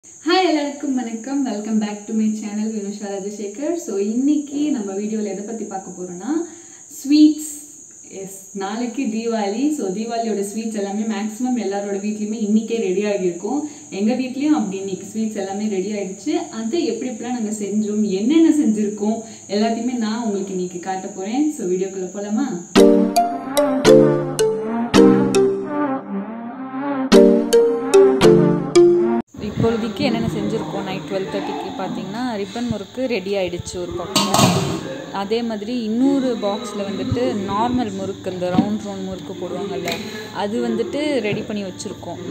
hi எல்லாருக்கும் வணக்கம் welcome back to my channel Vinusha Rajasekar so இன்னைக்கு நம்ம வீடியோவில் எதை பற்றி பார்க்க போகிறோம்னா ஸ்வீட்ஸ் எஸ் நாளைக்கு தீபாவளி ஸோ தீபாவளியோட ஸ்வீட்ஸ் எல்லாமே மேக்ஸிமம் எல்லாரோட வீட்லேயுமே இன்றைக்கே ரெடி ஆகியிருக்கும் எங்கள் வீட்லேயும் அப்படி இன்னைக்கு ஸ்வீட்ஸ் எல்லாமே ரெடி ஆயிடுச்சு அது எப்படி எப்படிலாம் நாங்கள் செஞ்சோம் என்னென்ன செஞ்சுருக்கோம் எல்லாத்தையுமே நான் உங்களுக்கு இன்னைக்கு காட்ட போகிறேன் ஸோ வீடியோக்குள்ளே போகலாமா இப்பொழுதைக்கு என்னென்ன செஞ்சுருக்கோம் நைட் டுவெல் தேர்ட்டிக்கு பார்த்தீங்கன்னா ரிப்பன் முறுக்கு ரெடி ஆயிடுச்சு ஒரு பக்கம் அதே மாதிரி இன்னொரு பாக்ஸில் வந்துட்டு நார்மல் முறுக்கு இந்த ரவுண்ட் ரவுண்ட் முறுக்கு போடுவாங்கல்ல அது வந்துட்டு ரெடி பண்ணி வச்சுருக்கோம்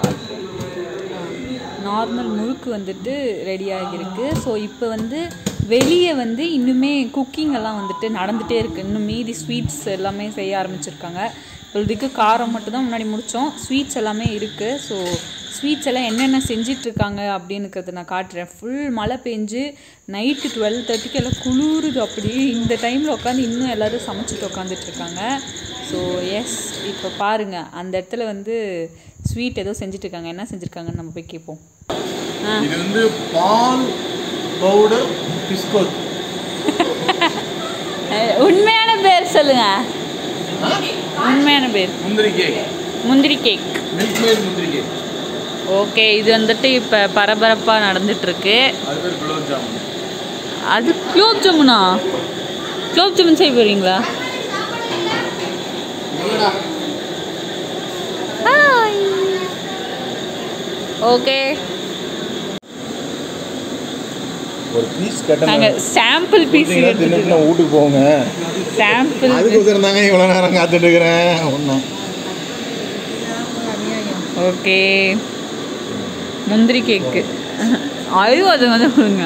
நார்மல் முறுக்கு வந்துட்டு ரெடி ஆகியிருக்கு ஸோ இப்போ வந்து வெளியே வந்து இன்னுமே குக்கிங் எல்லாம் வந்துட்டு நடந்துகிட்டே இருக்குது இன்னும் மீதி ஸ்வீட்ஸ் எல்லாமே செய்ய ஆரம்பிச்சிருக்காங்க இப்போதைக்கு காரம் மட்டும் தான் முன்னாடி முடித்தோம் ஸ்வீட்ஸ் எல்லாமே இருக்குது ஸோ ஸ்வீட்ஸ் எல்லாம் என்னென்ன செஞ்சிட்ருக்காங்க அப்படின்னுக்கிறத நான் காட்டுறேன் ஃபுல் மழை பெஞ்சு நைட்டு டுவெல் தேர்ட்டிக்கு எல்லாம் குளிருது அப்படி இந்த டைமில் உட்காந்து இன்னும் எல்லோரும் சமைச்சிட்டு உட்காந்துட்ருக்காங்க ஸோ எஸ் இப்போ பாருங்கள் அந்த இடத்துல வந்து ஸ்வீட் ஏதோ செஞ்சிட்ருக்காங்க என்ன செஞ்சுருக்காங்கன்னு நம்ம போய் கேட்போம் இது வந்து பால் பவுடர் பிஸ்கோத் உண்மையான பேர் சொல்லுங்க உண்மையான பேர் முந்திரி கேக் முந்திரி கேக் மில்க் மேட் முந்திரி கேக் ஓகே இது வந்துட்டு இப்போ பரபரப்பாக நடந்துட்டுருக்கு அது பேர் குலோப் ஜாமுன் அது குலோப் ஜாமுனா குலோப் ஜாமுன் செய்ய போகிறீங்களா ஹாய் ஓகே ஒரு பீஸ் கட்டணும் நாங்கள் சாம்பிள் பீஸ் தின்னு நான் வீட்டுக்கு போங்க சாம்பிள் அதுக்கோசரம் தாங்க இவ்வளோ நேரம் காத்துட்டு இருக்கிறேன் ஒன்றும் ஓகே முந்திரி கேக்கு ஐயோ அது வந்து கொடுங்க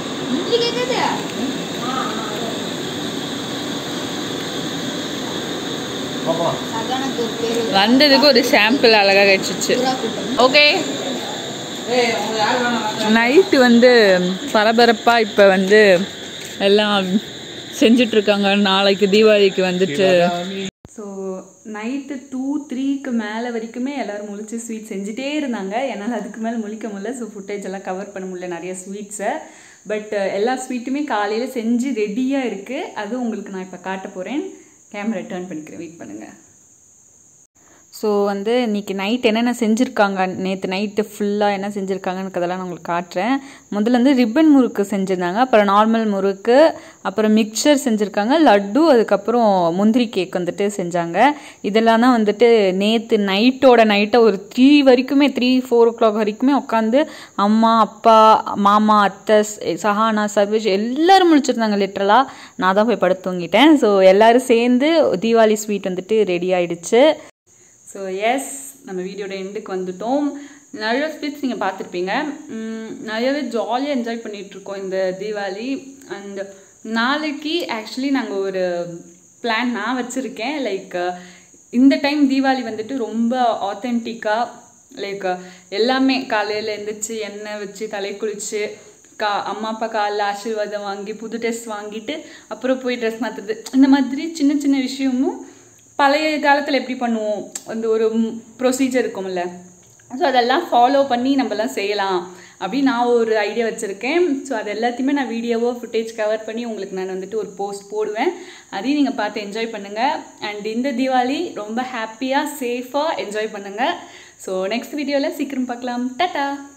பார்ப்போம் வந்ததுக்கு ஒரு சாம்பிள் அழகாக கிடச்சிச்சு ஓகே நைட்டு வந்து பரபரப்பாக இப்போ வந்து எல்லாம் செஞ்சிட்ருக்காங்க நாளைக்கு தீபாவளிக்கு வந்துட்டு ஸோ நைட்டு டூ த்ரீக்கு மேலே வரைக்குமே எல்லோரும் முழிச்சு ஸ்வீட் செஞ்சுட்டே இருந்தாங்க என்னால் அதுக்கு மேலே முழிக்க முடியல ஸோ ஃபுட்டேஜ் எல்லாம் கவர் பண்ண முடியல நிறைய ஸ்வீட்ஸை பட் எல்லா ஸ்வீட்டுமே காலையில் செஞ்சு ரெடியாக இருக்குது அது உங்களுக்கு நான் இப்போ காட்ட போகிறேன் கேமரா டர்ன் பண்ணிக்கிறேன் வெயிட் பண்ணுங்கள் ஸோ வந்து இன்றைக்கி நைட் என்னென்ன செஞ்சுருக்காங்க நேற்று நைட்டு ஃபுல்லாக என்ன செஞ்சுருக்காங்கன்னு அதெல்லாம் நான் உங்களுக்கு காட்டுறேன் முதல்ல வந்து ரிப்பன் முறுக்கு செஞ்சுருந்தாங்க அப்புறம் நார்மல் முறுக்கு அப்புறம் மிக்சர் செஞ்சுருக்காங்க லட்டு அதுக்கப்புறம் முந்திரி கேக் வந்துட்டு செஞ்சாங்க இதெல்லாம் தான் வந்துட்டு நேற்று நைட்டோட நைட்டை ஒரு த்ரீ வரைக்குமே த்ரீ ஃபோர் ஓ கிளாக் வரைக்குமே உட்காந்து அம்மா அப்பா மாமா அத்தை சஹானா சர்வேஷ் எல்லோரும் முடிச்சிருந்தாங்க லிட்ரலாக நான் தான் போய் படுத்து தூங்கிட்டேன் ஸோ எல்லோரும் சேர்ந்து தீபாவளி ஸ்வீட் வந்துட்டு ரெடி ஆயிடுச்சு ஸோ எஸ் நம்ம வீடியோட எண்டுக்கு வந்துட்டோம் நிறைய ஸ்பீச் நீங்கள் பார்த்துருப்பீங்க உம், நிறையவே ஜாலியாக என்ஜாய் பண்ணிகிட்ருக்கோம் இந்த தீபாவளி அண்ட் நாளைக்கு ஆக்சுவலி நாங்கள் ஒரு பிளான் நான் வச்சுருக்கேன் லைக் இந்த டைம் தீபாவளி வந்துட்டு ரொம்ப ஆத்தென்டிக்காக லைக் எல்லாமே காலையில் எழுந்திரிச்சு எண்ணெய் வச்சு தலை குளிச்சு கா அம்மா அப்பா காலில் ஆசீர்வாதம் வாங்கி புது ட்ரெஸ் வாங்கிட்டு அப்புறம் போய் ட்ரெஸ் மாற்றுறது இந்த மாதிரி சின்ன சின்ன விஷயமும் பழைய காலத்தில் எப்படி பண்ணுவோம் அந்த ஒரு ப்ரொசீஜர் இருக்கும்ல ஸோ அதெல்லாம் ஃபாலோ பண்ணி நம்மலாம் செய்யலாம் அப்படி நான் ஒரு ஐடியா வச்சுருக்கேன் ஸோ அது எல்லாத்தையுமே நான் வீடியோவோ ஃபுட்டேஜ் கவர் பண்ணி உங்களுக்கு நான் வந்துட்டு ஒரு போஸ்ட் போடுவேன் அதையும் நீங்கள் பார்த்து என்ஜாய் பண்ணுங்கள் அண்ட் இந்த தீபாவளி ரொம்ப ஹாப்பியாக சேஃபாக என்ஜாய் பண்ணுங்கள் ஸோ நெக்ஸ்ட் வீடியோவில் சீக்கிரம் பார்க்கலாம் டாட்டா